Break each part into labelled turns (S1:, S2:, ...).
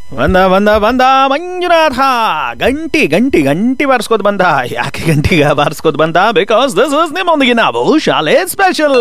S1: ಬಂದ ಬಂದ ಬಂದ ಮಂಜುನಾಥ ಗಂಟಿ ಗಂಟಿ ಗಂಟಿ ಬಾರಿಸ್ಕೋದ್ ಬಂದ ಯಾಕೆ ಗಂಟಿಗ ಬಾರಿಸ್ಕೋದ್ ಬಂದ ಬಿಕಾಸ್ ದಿಸ್ ಇಸ್ ನಿಮ್ಮೊಂದಿಗೆ ನಾವು ಶಾಲೆ ಸ್ಪೆಷಲ್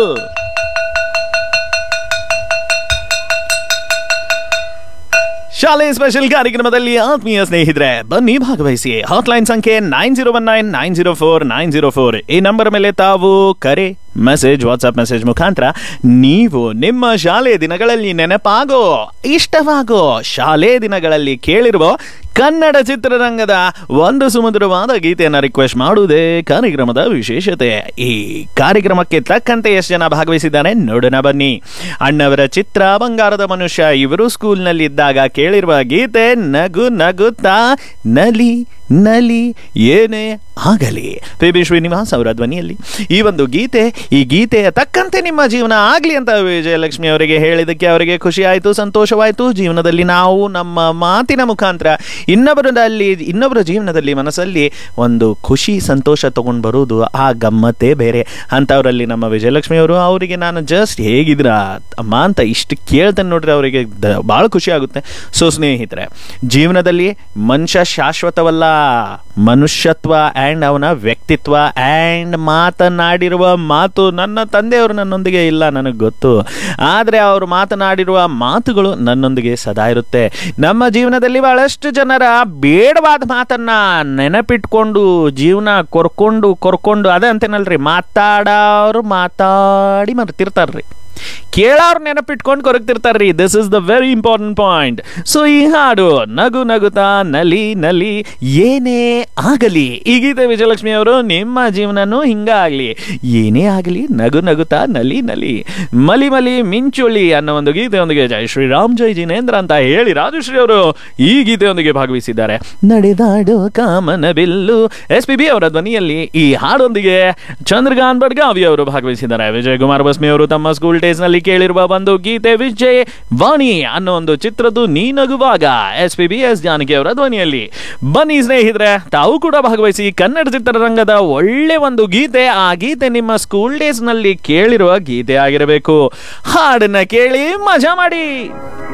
S1: ಶಾಲೆ ಸ್ಪೆಷಲ್ ಕಾರ್ಯಕ್ರಮದಲ್ಲಿ ಆತ್ಮೀಯ ಸ್ನೇಹಿತರೆ ಬನ್ನಿ ಭಾಗವಹಿಸಿ ಹಾಟ್ಲೈನ್ ಸಂಖ್ಯೆ nine zero one nine nine zero four nine zero four ಈ ನಂಬರ್ ಮೇಲೆ ತಾವು ಕರೆ ಮೆಸೇಜ್ ವಾಟ್ಸ್ಆಪ್ ಮೆಸೇಜ್ ಮುಖಾಂತರ ನೀವು ನಿಮ್ಮ ಶಾಲೆ ದಿನಗಳಲ್ಲಿ ನೆನಪಾಗೋ ಇಷ್ಟವಾಗೋ ಶಾಲೆ ದಿನಗಳಲ್ಲಿ ಕೇಳಿರುವ ಕನ್ನಡ ಚಿತ್ರರಂಗದ ಒಂದು ಸುಮಧುರವಾದ ಗೀತೆಯನ್ನು ರಿಕ್ವೆಸ್ಟ್ ಮಾಡುವುದೇ ಕಾರ್ಯಕ್ರಮದ ವಿಶೇಷತೆ ಈ ಕಾರ್ಯಕ್ರಮಕ್ಕೆ ತಕ್ಕಂತೆ ಎಷ್ಟು ಜನ ಭಾಗವಹಿಸಿದ್ದಾರೆ ನೋಡೋಣ ಬನ್ನಿ ಅಣ್ಣವರ ಚಿತ್ರ ಬಂಗಾರದ ಮನುಷ್ಯ ಇವರು ಸ್ಕೂಲ್ನಲ್ಲಿದ್ದಾಗ ಕೇಳಿರುವ ಗೀತೆ ನಗು ನಗುತ್ತಾ ನಲಿ ನಲಿ ಏನೇ ಆಗಲಿ ಪಿ ಬಿ ಶ್ರೀನಿವಾಸ್ ಅವರ ಧ್ವನಿಯಲ್ಲಿ ಈ ಒಂದು ಗೀತೆ ಈ ಗೀತೆಯ ತಕ್ಕಂತೆ ನಿಮ್ಮ ಜೀವನ ಆಗಲಿ ಅಂತ ವಿಜಯಲಕ್ಷ್ಮಿ ಅವರಿಗೆ ಹೇಳಿದ್ದಕ್ಕೆ ಅವರಿಗೆ ಖುಷಿ ಆಯಿತು ಸಂತೋಷವಾಯಿತು ಜೀವನದಲ್ಲಿ ನಾವು ನಮ್ಮ ಮಾತಿನ ಮುಖಾಂತರ ಇನ್ನೊಬ್ಬರಲ್ಲಿ ಇನ್ನೊಬ್ಬರ ಜೀವನದಲ್ಲಿ ಮನಸ್ಸಲ್ಲಿ ಒಂದು ಖುಷಿ ಸಂತೋಷ ತಗೊಂಡು ಬರುವುದು ಆ ಗಮ್ಮತ್ತೇ ಬೇರೆ ಅಂಥವರಲ್ಲಿ ನಮ್ಮ ವಿಜಯಲಕ್ಷ್ಮಿ ಅವರು ಅವರಿಗೆ ನಾನು ಜಸ್ಟ್ ಹೇಗಿದ್ರ ಅಮ್ಮ ಅಂತ ಇಷ್ಟು ಕೇಳ್ತೇನೆ ನೋಡ್ರಿ ಅವರಿಗೆ ಭಾಳ ಖುಷಿ ಆಗುತ್ತೆ ಸೊ ಸ್ನೇಹಿತರೆ ಜೀವನದಲ್ಲಿ ಮನುಷ್ಯ ಶಾಶ್ವತವಲ್ಲ ಮನುಷ್ಯತ್ವ ಆ್ಯಂಡ್ ಅವನ ವ್ಯಕ್ತಿತ್ವ ಆ್ಯಂಡ್ ಮಾತನಾಡಿರುವ ಮಾತು ನನ್ನ ತಂದೆಯವರು ನನ್ನೊಂದಿಗೆ ಇಲ್ಲ ನನಗೆ ಗೊತ್ತು ಆದರೆ ಅವರು ಮಾತನಾಡಿರುವ ಮಾತುಗಳು ನನ್ನೊಂದಿಗೆ ಸದಾ ಇರುತ್ತೆ ನಮ್ಮ ಜೀವನದಲ್ಲಿ ಬಹಳಷ್ಟು ಜನರ ಬೇಡವಾದ ಮಾತನ್ನ ನೆನಪಿಟ್ಕೊಂಡು ಜೀವನ ಕೊರ್ಕೊಂಡು ಕೊರ್ಕೊಂಡು ಅದೇ ಅಂತೇನಲ್ರಿ ಮಾತಾಡೋರು ಮಾತಾಡಿ ಮರ್ತಿರ್ತಾರ್ರಿ ಕೇಳೋರು ನೆನಪಿಟ್ಕೊಂಡು ಕೊರಗ್ತಿರ್ತಾರ್ರಿ this is the very important point so ಈ ಹಾಡು ನಗು ನಗುತ್ತಾ ನಲಿ ನಲಿ ಏನೇ ಆಗಲಿ ಈ ಗೀತೆ ವಿಜಯಲಕ್ಷ್ಮಿ ಅವರು ನಿಮ್ಮ ಜೀವನನೂ ಹಿಂಗಾಗಲಿ ಏನೇ ಆಗಲಿ ನಗು ನಗುತ್ತಾ ನಲಿ ನಲಿ ಮಲಿ ಮಲಿ ಮಿಂಚುಳಿ ಅನ್ನೋ ಒಂದು ಗೀತೆಯೊಂದಿಗೆ ಜೈ ಶ್ರೀರಾಮ್ ಜೈ ಜಿನೇಂದ್ರ ಅಂತ ಹೇಳಿ ರಾಜಶ್ರೀ ಅವರು ಈ ಗೀತೆಯೊಂದಿಗೆ ಭಾಗವಹಿಸಿದ್ದಾರೆ ನಡೆದಾಡು ಕಾಮನ ಬಿಲ್ಲು ಎಸ್ ಪಿ ಬಿ ಅವರ ಧ್ವನಿಯಲ್ಲಿ ಈ ಹಾಡೊಂದಿಗೆ ಚಂದ್ರಕಾಂತ್ ಬಡ್ಗಾವಿ ಅವರು ಭಾಗವಹಿಸಿದ್ದಾರೆ ವಿಜಯ್ ಕುಮಾರ್ ಬಸ್ಮಿ ಅವರು ತಮ್ಮ ಸ್ಕೂಲ್ ಡೇಸ್ ನಲ್ಲಿ ಕೇಳಿರುವ ಒಂದು ಗೀತೆ ವಿಜಯ್ ವಾಣಿ ಅನ್ನೋ ಒಂದು ಚಿತ್ರದ್ದು ನೀ ನಗುವಾಗ S P B S Janaki ಅವರ ಧ್ವನಿಯಲ್ಲಿ ಬನ್ನಿ ಸ್ನೇಹಿತರೆ ತಾವು ಕೂಡ ಭಾಗವಹಿಸಿ ಕನ್ನಡ ಚಿತ್ರರಂಗದ ಒಳ್ಳೆ ಒಂದು ಗೀತೆ ಆ ಗೀತೆ ನಿಮ್ಮ ಸ್ಕೂಲ್ ಡೇಸ್ ನಲ್ಲಿ ಕೇಳಿರುವ ಗೀತೆ ಆಗಿರಬೇಕು ಹಾಡನ್ನ ಕೇಳಿ ಮಜಾ ಮಾಡಿ